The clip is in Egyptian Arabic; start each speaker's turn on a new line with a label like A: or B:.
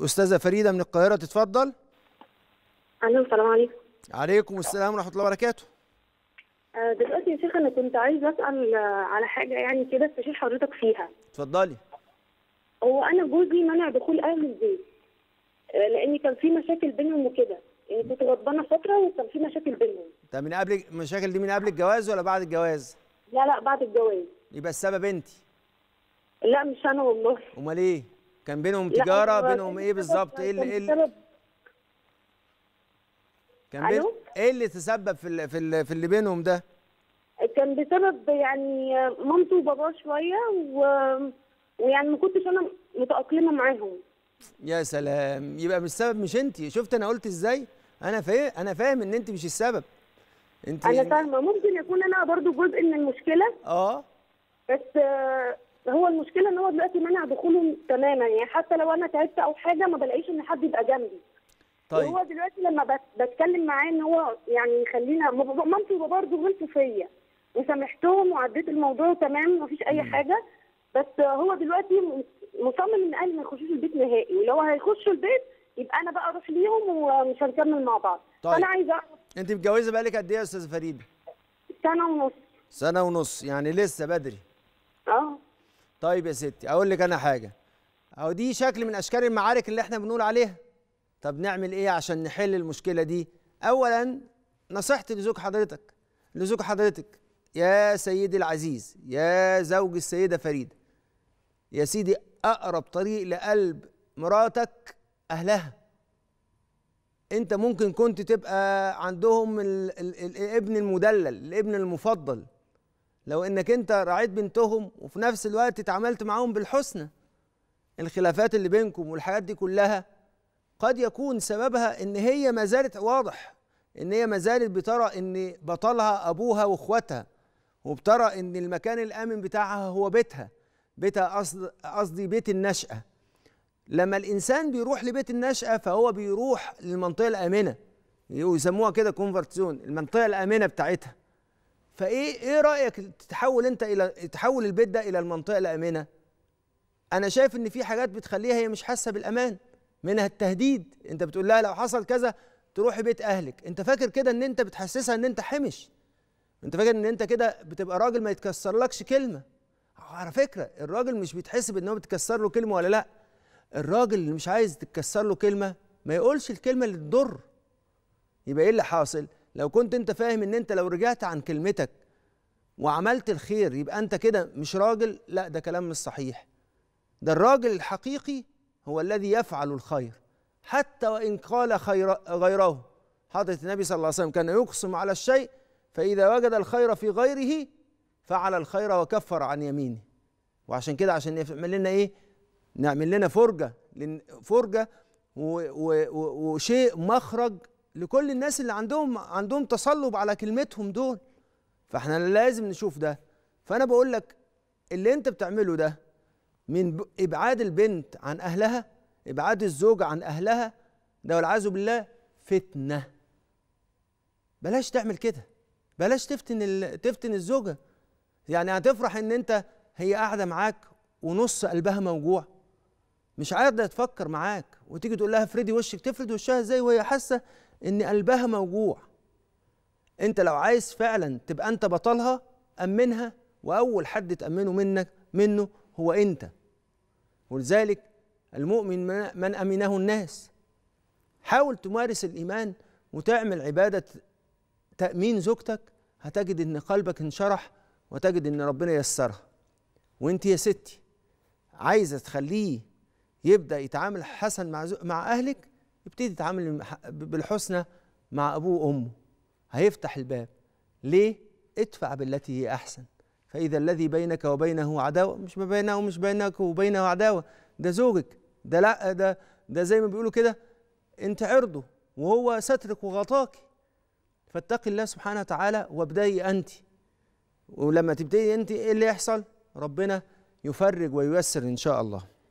A: استاذه فريده من القاهره تتفضل
B: الو السلام عليكم
A: عليكم السلام ورحمه الله وبركاته
B: آه، دلوقتي يا شيخ انا كنت عايزه اسال آه، على حاجه يعني كده استشير حضرتك فيها
A: اتفضلي
B: هو انا جوزي منع دخول اهل البيت آه، لان كان في مشاكل بينهم وكده يعني كنت غضبانه فتره وكان في مشاكل بينهم
A: ده من قبل المشاكل دي من قبل الجواز ولا بعد الجواز
B: لا لا بعد الجواز
A: يبقى السبب انت
B: لا مش انا والله
A: امال ايه كان بينهم
B: لا،
A: تجاره
B: هو
A: بينهم
B: كان
A: ايه بالظبط ايه اللي
B: كان
A: ايه اللي
B: بسبب
A: كان بين
B: ألو؟
A: ايه اللي تسبب في اللي في اللي, في اللي بينهم ده
B: كان بسبب يعني آه، مامته وباباه شويه و... ويعني ما كنتش انا متاقلمه معاهم
A: يا سلام يبقى مش السبب مش انت شفت انا قلت ازاي انا فاهم انا فاهم ان انت مش السبب انت
B: انا فاهمه ممكن يكون انا برضو جزء من المشكله
A: اه
B: بس آه، هو المشكله ان هو دلوقتي منع دخولهم تماما يعني حتى لو انا تعبت او حاجه ما بلاقيش ان حد يبقى جنبي
A: طيب
B: وهو دلوقتي لما بت- بتكلم معاه ان هو يعني يخلينا م- م- مامتي وبابا برضه غلطوا فيا وسامحتهم وعديت الموضوع تمام مفيش اي حاجه بس آه، هو دلوقتي م- مصمم ان اهلي ما يخشوش البيت نهائي ولو هيخشوا البيت يبقى انا بقى اروح ليهم ومش هنكمل مع بعض
A: طيب.
B: فانا عايزه اعرف
A: انت متجوزه بقالك قد ايه يا استاذه فريده
B: سنه ونص
A: سنه ونص يعني لسه بدري
B: اه
A: طيب يا ستي اقول لك انا حاجه اهو دي شكل من اشكال المعارك اللي احنا بنقول عليها طب نعمل ايه عشان نحل المشكله دي اولا نصيحتي لزوج حضرتك لزوج حضرتك يا سيدي العزيز يا زوج السيده فريده يا سيدي اقرب طريق لقلب مراتك اهلها انت ممكن كنت تبقى عندهم ال ال الابن المدلل الابن المفضل لو انك انت راعيت بنتهم وفي نفس الوقت اتعاملت معاهم بالحسنى الخلافات اللي بينكم والحاجات دي كلها قد يكون سببها ان هي ما زالت واضح ان هي ما زالت بترى ان بطلها ابوها واخواتها وبترى ان المكان الامن بتاعها هو بيتها بيتها قصد قصدي بيت النشأة لما الانسان بيروح لبيت النشأة فهو بيروح للمنطقة الآمنة يسموها كده كونفرت زون المنطقة الآمنة بتاعتها فايه ايه رايك تحول انت الى تحول البيت ده الى المنطقه الامنه انا شايف ان في حاجات بتخليها هي مش حاسه بالامان منها التهديد انت بتقول لها لو حصل كذا تروحي بيت اهلك انت فاكر كده ان انت بتحسسها ان انت حمش انت فاكر ان انت كده بتبقى راجل ما يتكسرلكش كلمه على فكره الراجل مش بيتحسب ان هو بتكسر له كلمه ولا لا الراجل اللي مش عايز تتكسر له كلمه ما يقولش الكلمه اللي تضر يبقى ايه اللي حاصل لو كنت انت فاهم ان انت لو رجعت عن كلمتك وعملت الخير يبقى انت كده مش راجل لا ده كلام مش صحيح ده الراجل الحقيقي هو الذي يفعل الخير حتى وان قال خير غيره حضرة النبي صلى الله عليه وسلم كان يقسم على الشيء فإذا وجد الخير في غيره فعل الخير وكفر عن يمينه وعشان كده عشان يعمل لنا ايه نعمل لنا فرجة فرجة وشيء مخرج لكل الناس اللي عندهم عندهم تصلب على كلمتهم دول فاحنا لازم نشوف ده فانا بقول لك اللي انت بتعمله ده من ابعاد البنت عن اهلها ابعاد الزوج عن اهلها ده والعياذ بالله فتنه بلاش تعمل كده بلاش تفتن تفتن الزوجه يعني هتفرح ان انت هي قاعده معاك ونص قلبها موجوع مش قاعده تفكر معاك وتيجي تقول لها افردي وشك تفرد وشها ازاي وهي حاسه ان قلبها موجوع انت لو عايز فعلا تبقى انت بطلها امنها واول حد تامنه منك منه هو انت ولذلك المؤمن من امنه الناس حاول تمارس الايمان وتعمل عباده تامين زوجتك هتجد ان قلبك انشرح وتجد ان ربنا يسرها وانت يا ستي عايزه تخليه يبدا يتعامل حسن مع مع اهلك ابتدي تتعامل بالحسنى مع ابوه وامه هيفتح الباب ليه ادفع بالتي هي احسن فاذا الذي بينك وبينه عداوه مش ما بينه مش بينك وبينه عداوه ده زوجك ده لا ده ده زي ما بيقولوا كده انت عرضه وهو سترك وغطاك فاتقي الله سبحانه وتعالى وابدأي انت ولما تبتدي انت ايه اللي يحصل ربنا يفرج وييسر ان شاء الله